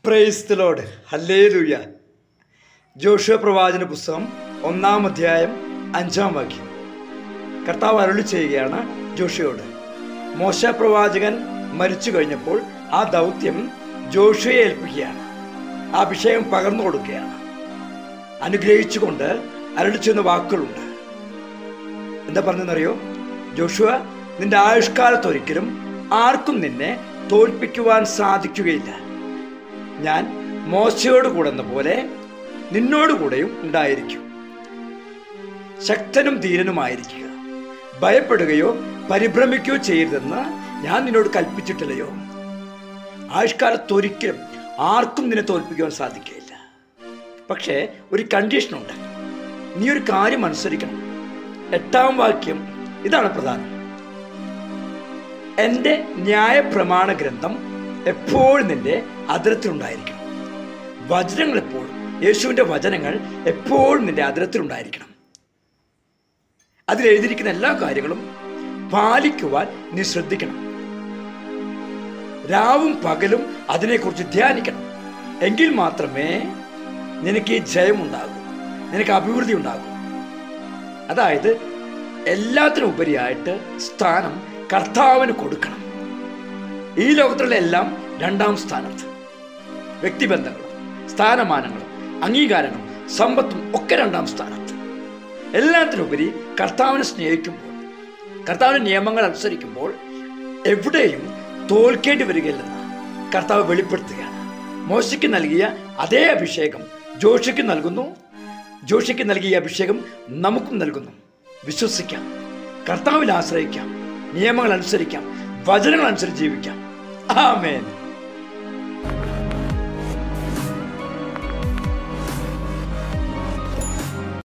price the Lord hallelujah Joshua പ്രവാചന പുസ്തകം ഒന്നാം അധ്യായം അഞ്ചാം വാക്യം കർത്താവ് അരുളി ചെയ്യുകയാണ് ജോഷുവയോട് മോശ പ്രവാചകൻ മരിച്ചു കഴിഞ്ഞപ്പോൾ ആ ദൗത്യം ജോഷുവയെ ഏൽപ്പിക്കുകയാണ് ആ അഭിഷേകം പകർന്നു കൊടുക്കുകയാണ് അനുഗ്രഹിച്ചുകൊണ്ട് അരുളി ചെയ്യുന്ന വാക്കുകളുണ്ട് എന്താ പറഞ്ഞെന്നറിയോ ജോഷുവ നിന്റെ ആയുഷ്കാലത്തൊരിക്കലും ആർക്കും നിന്നെ തോൽപ്പിക്കുവാൻ സാധിക്കുകയില്ല ഞാൻ മോശയോട് കൂടെ എന്ന പോലെ നിന്നോട് കൂടെയും ഉണ്ടായിരിക്കും ശക്തനും ധീരനുമായിരിക്കുക ഭയപ്പെടുകയോ പരിഭ്രമിക്കുകയോ ചെയ്യരുതെന്ന് ഞാൻ നിന്നോട് കൽപ്പിച്ചിട്ടില്ലയോ ആയുഷ്കാലത്തൊരിക്കലും ആർക്കും നിന്നെ തോൽപ്പിക്കുവാൻ സാധിക്കുകയില്ല പക്ഷേ ഒരു കണ്ടീഷനുണ്ട് നീ ഒരു കാര്യം അനുസരിക്കണം എട്ടാം വാക്യം ഇതാണ് പ്രധാനം എൻ്റെ ന്യായപ്രമാണ ഗ്രന്ഥം എപ്പോഴും നിന്റെ അതിരത്തിലുണ്ടായിരിക്കണം വചനങ്ങൾ എപ്പോഴും യേശുവിൻ്റെ വചനങ്ങൾ എപ്പോഴും നിന്റെ അതിരത്തിലുണ്ടായിരിക്കണം അതിലെഴുതിയിരിക്കുന്ന എല്ലാ കാര്യങ്ങളും പാലിക്കുവാൻ നീ ശ്രദ്ധിക്കണം രാവും പകലും അതിനെക്കുറിച്ച് ധ്യാനിക്കണം എങ്കിൽ മാത്രമേ നിനക്ക് ഈ ജയമുണ്ടാകൂ നിനക്ക് അഭിവൃദ്ധി ഉണ്ടാകൂ അതായത് എല്ലാത്തിനും ഉപരിയായിട്ട് സ്ഥാനം കർത്താവിന് കൊടുക്കണം ഈ ലോകത്തിലുള്ള എല്ലാം രണ്ടാം സ്ഥാനത്ത് വ്യക്തിബന്ധങ്ങളും സ്ഥാനമാനങ്ങളും അംഗീകാരങ്ങളും സമ്പത്തും ഒക്കെ രണ്ടാം സ്ഥാനത്ത് എല്ലാത്തിനുപരി കർത്താവിനെ സ്നേഹിക്കുമ്പോൾ കർത്താവിൻ്റെ നിയമങ്ങൾ അനുസരിക്കുമ്പോൾ എവിടെയും തോൽക്കേണ്ടി വരികയില്ലെന്ന് കർത്താവ് വെളിപ്പെടുത്തുകയാണ് മോശയ്ക്ക് നൽകിയ അതേ അഭിഷേകം ജോഷിക്ക് നൽകുന്നു ജോഷിക്ക് നൽകിയ അഭിഷേകം നമുക്കും നൽകുന്നു വിശ്വസിക്കാം കർത്താവിൽ ആശ്രയിക്കാം നിയമങ്ങൾ അനുസരിക്കാം വചനങ്ങൾ അനുസരിച്ച് ജീവിക്കാം ആമേൻ